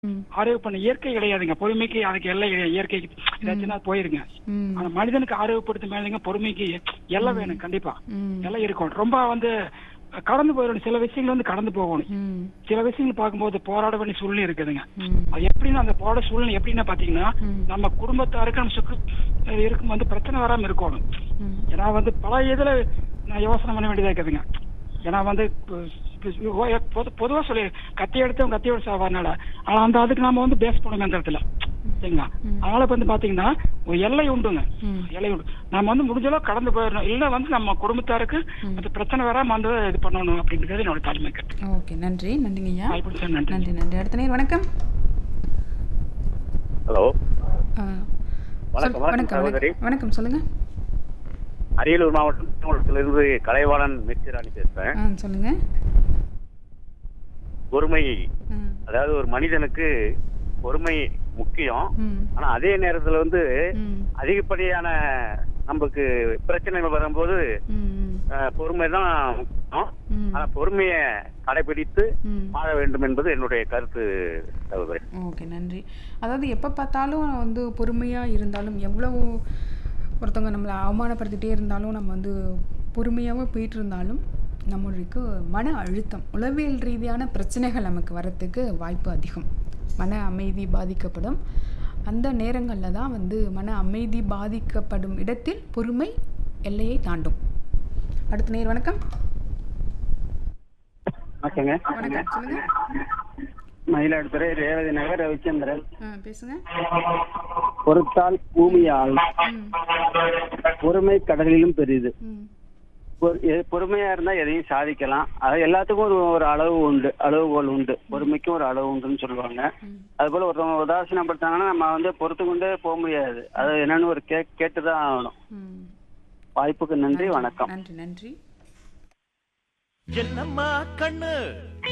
ம். ஆரோக்கிய பண்ண இயற்கை கிடையாதுங்க பொறுமைக்கு அதுக்கு எல்லை கிடையாது. இயற்கை ஏதாச்சுன்னா போயிருங்க ம். ஆனா மனிதனுக்கு ஆரோக்கியப்படுத்த மேலேங்க பொறுமைக்கு எல்லாம் வேணும் கண்டிப்பா ம். எல்லாம் இருக்கும் ரொம்ப வந்து கடந்து போயிடணும் சில விஷயங்கள் வந்து கடந்து போகணும் ம். சில விஷயங்கள் பார்க்கும்போது போராட வேண்டிய சூழ்நிலை இருக்குதுங்க ம். அது எப்படின்னா அந்த போராட சூழ்நிலை எப்படின்னா பாத்தீங்கன்னா ம். நம்ம குடும்பத்தாருக்கு நம்ம சுற்று இருக்கும் வந்து பிரச்சனை வராம இருக்கணும் ம். ஏன்னா வந்து பல இதுல நான் யோசனை பண்ண வேண்டியதா இருக்குதுங்க ஏன்னா வந்து இப்ப- இப்ப பொது- பொதுவா சொல்லி கத்தி எடுத்தவன் கத்தியோட சாவாருனால ஆனா அந்த அதுக்கு நாம வந்து பேஸ் பண்ணணும் அந்த இடத்துல சரிங்களா அதனால இப்ப வந்து பாத்தீங்கன்னா ஒரு எல்லை உண்டுங்க ம். எல்லை உண்டு நம்ம வந்து முடிஞ்ச அளவு கடந்து போயிடணும் இல்ல வந்து நம்ம குடும்பத்தாருக்கு அது பிரச்சனை வராம வந்து இது பண்ணணும் அப்படின்றது என்னோட தாழ்மை கருத்து ஓகே நன்றி நன்றிங்க ஐயா வாய்ப்பு சார் நன்றி நன்றி நன்றி அடுத்த நேர் வணக்கம் ஹலோ ஆ, வணக்கம், சொல்- வணக்கம் வணக்கம் சகோதரி. வணக்கம் வணக்கம் சொல்லுங்க அரியலூர் மாவட்டம் இருந்து கலைவாணன் மிர்ச்சிராணி பேசுறேன் ஆ சொல்லுங்க பொறுமை ம். அதாவது ஒரு மனிதனுக்கு பொறுமை முக்கியம் ம். ஆனா அதே நேரத்துல வந்து ம். அதிகப்படியான நமக்கு பிரச்சனைகள் வரும்போது ம். ம். அஹ், பொறுமை தான் முக்கியம் ம். ஆனா பொறுமையை கடைபிடித்து ம். வாழ வேண்டும் என்பது என்னுடைய கருத்து சகோதரி ஓகே நன்றி அதாவது எப்போ பார்த்தாலும் வந்து பொறுமையாக இருந்தாலும் எவ்வளவு ஒருத்தவங்க நம்மளை அவமானப்படுத்திட்டே இருந்தாலும் நம்ம வந்து பொறுமையாகவும் போயிட்டு இருந்தாலும் நம்மளுக்கு மன அழுத்தம் உளவியல் ரீதியான பிரச்சனைகள் நமக்கு வரத்துக்கு வாய்ப்பு அதிகம் மன அமைதி பாதிக்கப்படும் அந்த நேரங்களில் தான் வந்து மன அமைதி பாதிக்கப்படும் இடத்தில் பொறுமை எல்லையை தாண்டும் அடுத்த நேர் வணக்கம் ஓகேங்க வணக்கம் சொல்லுங்க மயிலாடுதுறை ரேவதி நகர் ரவிச்சந்திரன் ஆ பேசுங்க பொறுத்தால் பூமியால் ம் பொறுமை கடலிலும் பெரிது ம் பொறு- எ- பொறுமையா இருந்தா எதையும் சாதிக்கலாம் அது எல்லாத்துக்கும் ஒரு ஒரு அளவு உண்டு அளவுகோல் உண்டு பொறுமைக்கும் ஒரு அளவு உண்டுன்னு சொல்லுவாங்க ம் அது போல ஒருத்தவங்க உதாசீனப்படுத்தாங்கன்னா நம்ம வந்து பொறுத்து கொண்டே போக முடியாது அது என்னன்னு ஒரு கே கேட்டுதான் ஆகணும் ம் வாய்ப்புக்கு நன்றி வணக்கம் நன்றி நன்றி என்னம்மா கண்ணு